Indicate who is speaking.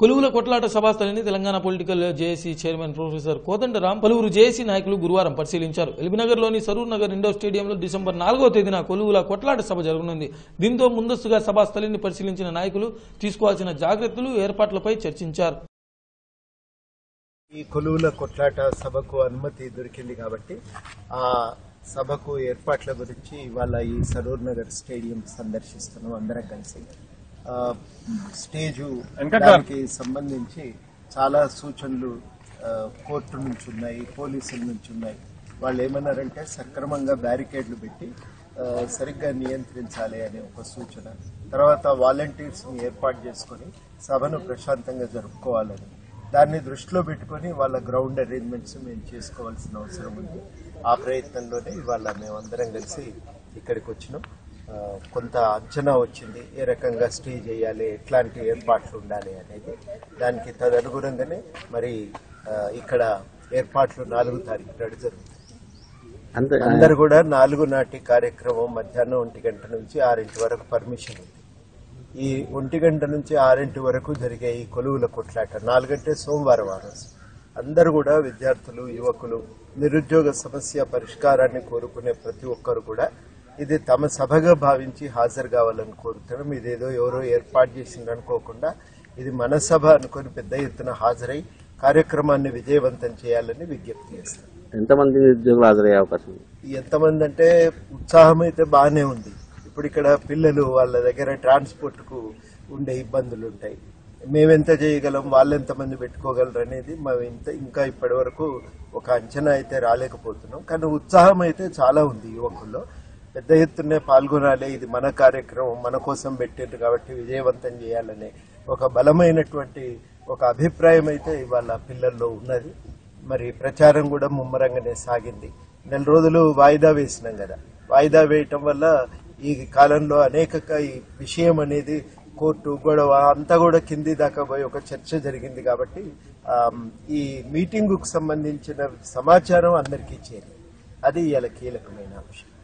Speaker 1: కొలువుల కొట్లాట సభాస్థలిని Telangana political JAC chairman professor Kodandaram పలువురు జేఏసీ నాయకులు గురువారం పరిశీలించారు ఎల్బీనగర్లోని సరూర్ నగర్ ఇండోర్ స్టేడియంలో డిసెంబర్ నాలుగో తేదీన కొలువుల కొట్లాట సభ జరగనుంది దీంతో ముందస్తుగా సభాస్థలిని పరిశీలించిన నాయకులు తీసుకోవాల్సిన జాగ్రత్తలు ఏర్పాట్లపై చర్చించారు
Speaker 2: ఈ కొలువుల కొట్లాట సభకు అనుమతి దొరికింది కాబట్టి ఆ సభకు ఏర్పాట్ల గురించి ఇవాళ ఈ సరూర్ నగర్ స్టేడియం సందర్శిస్తున్నాం అందరం కలిసి ఆ, స్టేజు దానికి సంబంధించి చాలా సూచనలు ఆ, కోర్టు నుంచి ఉన్నాయి పోలీసుల నుంచి ఉన్నాయి వాళ్ళు ఏమన్నారంటే సక్రమంగా బ్యారికేడ్లు పెట్టి ఆ, సరిగ్గా నియంత్రించాలి అనే ఒక సూచన తర్వాత వాలంటీర్స్ ని ఏర్పాటు చేసుకొని సభను ప్రశాంతంగా జరుపుకోవాలని దాన్ని దృష్టిలో పెట్టుకొని వాళ్ళ గ్రౌండ్ అరేంజ్మెంట్స్ మేము చేసుకోవాల్సిన అవసరం ఉంది ఆ ప్రయత్నంలోనే ఇవాళ మేమందరం కలిసి ఇక్కడికి వచ్చినాం ఆ, కొంత అంచనా వచ్చింది ఏ రకంగా స్టే చేయాలి ఎట్లాంటి ఏర్పాట్లు ఉండాలి అనేది దానికి తదనుగుణంగానే మరి ఆ, ఇక్కడ ఏర్పాట్లు నాలుగు తారీఖు నాడు జరుగుతాయి
Speaker 3: అంతే
Speaker 2: అందరు కూడా నాలుగు నాటి కార్యక్రమం మధ్యాహ్నం ఒంటి గంట నుంచి ఆరింటి వరకు పర్మిషన్ ఉంది ఈ ఒంటి గంట నుంచి ఆరింటి వరకు జరిగే ఈ కొలువుల కొట్లాట నాలుగంటే సోమవారం ఆ రోజు అందరూ కూడా విద్యార్థులు యువకులు నిరుద్యోగ సమస్య పరిష్కారాన్ని కోరుకునే ప్రతి ఒక్కరు కూడా ఇది తమ సభగా భావించి హాజరు కావాలని కోరుతున్నాం ఇదేదో ఎవరో ఏర్పాటు చేసింది అనుకోకుండా ఇది మన సభ అనుకొని పెద్ద ఎత్తున హాజరై కార్యక్రమాన్ని విజయవంతం చేయాలని విజ్ఞప్తి చేస్తాం
Speaker 3: ఎంతమంది నిరుద్యోగులు హాజరయ్యే అవకాశం ఉంది
Speaker 2: ఎంతమంది అంటే ఉత్సాహం అయితే బాగానే ఉంది ఇప్పుడు ఇక్కడ పిల్లలు వాళ్ళ దగ్గర ట్రాన్స్పోర్ట్ కు ఉండే ఇబ్బందులు ఉంటాయి మేమెంత చేయగలం వాళ్ళు ఎంతమంది పెట్టుకోగలరు అనేది మేము ఇంత ఇంకా ఇప్పటి వరకు ఒక అంచనా అయితే రాలేకపోతున్నాం కానీ ఉత్సాహం అయితే చాలా ఉంది యువకుల్లో పెద్ద ఎత్తునే పాల్గొనాలి ఇది మన కార్యక్రమం మన కోసం పెట్టారు కాబట్టి విజయవంతం చేయాలనే ఒక బలమైనటువంటి ఒక అభిప్రాయం అయితే ఇవాళ పిల్లల్లో ఉన్నది మరి ప్రచారం కూడా ముమ్మరంగానే సాగింది నెల రోజులు వాయిదా వేసినాం కదా వాయిదా వేయటం వల్ల ఈ కాలంలో అనేక క- ఈ విషయం అనేది కోర్టు గొడవ అంతా కూడా కింది దాకా పోయి ఒక చర్చ జరిగింది కాబట్టి ఆ, ఈ మీటింగుకు సంబంధించిన సమాచారం అందరికీ చేరింది అది ఇవాళ కీలకమైన అంశం